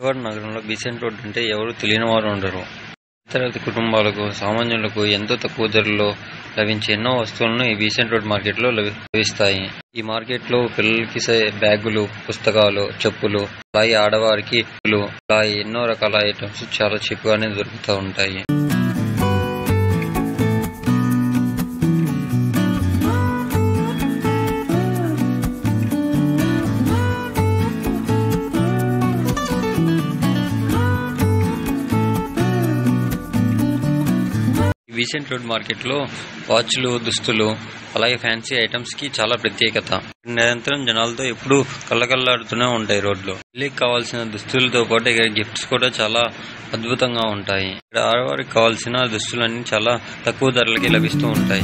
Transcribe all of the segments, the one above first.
విజయవాడ నగరంలో Besant road అంటే ఎవరు తెలియని వారు ఉండరు ఇతర కుటుంబాలకు సామాన్యులకు ఎంతో తక్కువ ధరలో లభించే ఎన్నో వస్తువులను ఈ బీసెంట్ రోడ్ మార్కెట్లో లభి- లభిస్తాయి ఈ మార్కెట్లో పిల్లలకి సే- బ్యాగులు పుస్తకాలు చెప్పులు అలాగే ఆడవారికి పూలు అలాగే ఎన్నో రకాల ఐటమ్స్ చాలా చీప్ గానే దొరుకుతూ ఉంటాయి ఈ వీసెంట్ రోడ్ మార్కెట్ లో వాచ్లు దుస్తులు అలాగే ఫ్యాన్సీ ఐటమ్స్ కి చాలా ప్రత్యేకత నిరంతరం జనాలతో ఎప్పుడూ కళ్ళకల్లాడుతూనే ఉంటాయి రోడ్లు పెళ్లికి కావాల్సిన దుస్తులతో పాటు ఇక్కడ గిఫ్ట్స్ కూడా చాలా అద్భుతంగా ఉంటాయి ఇక్కడ ఆడవారికి కావాల్సిన దుస్తులన్నీ చాలా తక్కువ ధరలకి లభిస్తూ ఉంటాయి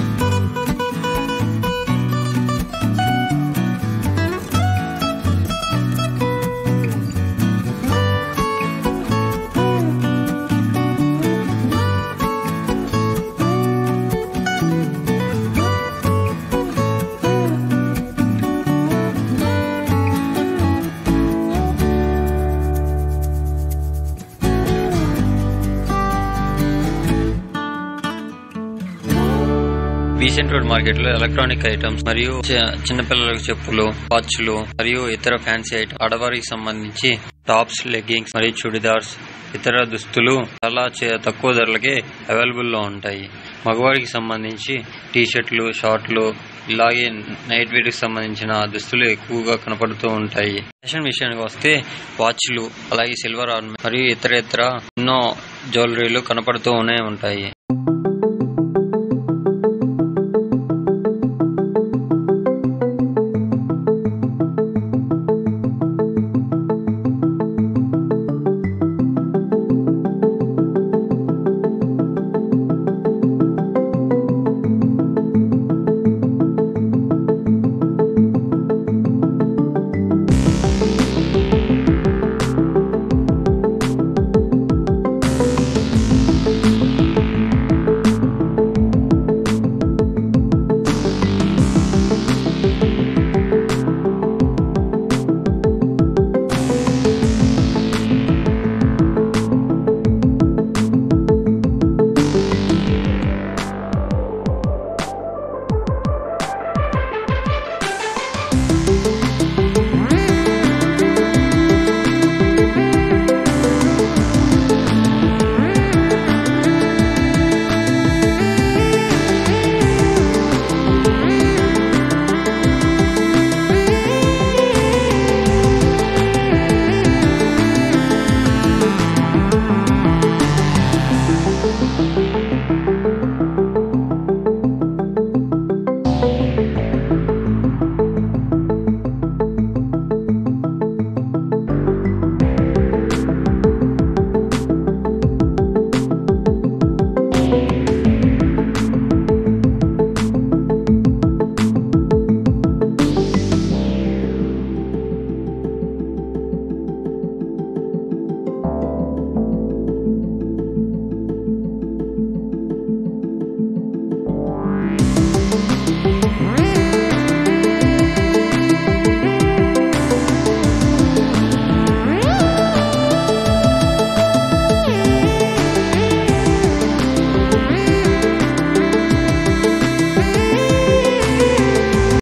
బీసెంట్ రోడ్ మార్కెట్ లో ఎలక్ట్రానిక్ ఐటమ్స్ మరియు చి- చిన్నపిల్లలకు చెప్పులు వాచ్లు మరియు ఇతర ఫ్యాన్సీ ఐటమ్ ఆడవారికి సంబంధించి టాప్స్ లెగ్గింగ్స్ మరియు చుడిదార్స్ ఇతర దుస్తులు చాలా చే- తక్కువ ధరలకే అవైలబుల్ లో ఉంటాయి మగవారికి సంబంధించి టీ షర్ట్లు షార్ట్లు ఇలాగే నైట్ వేర్ కి సంబంధించిన దుస్తులు ఎక్కువగా కనపడుతూ ఉంటాయి ఫ్యాషన్ విషయానికి వస్తే వాచ్లు అలాగే సిల్వర్ ఆర్నమెంట్ మరియు ఇతర ఇతర ఎన్నో జ్యువెలరీలు కనపడుతూనే ఉంటాయి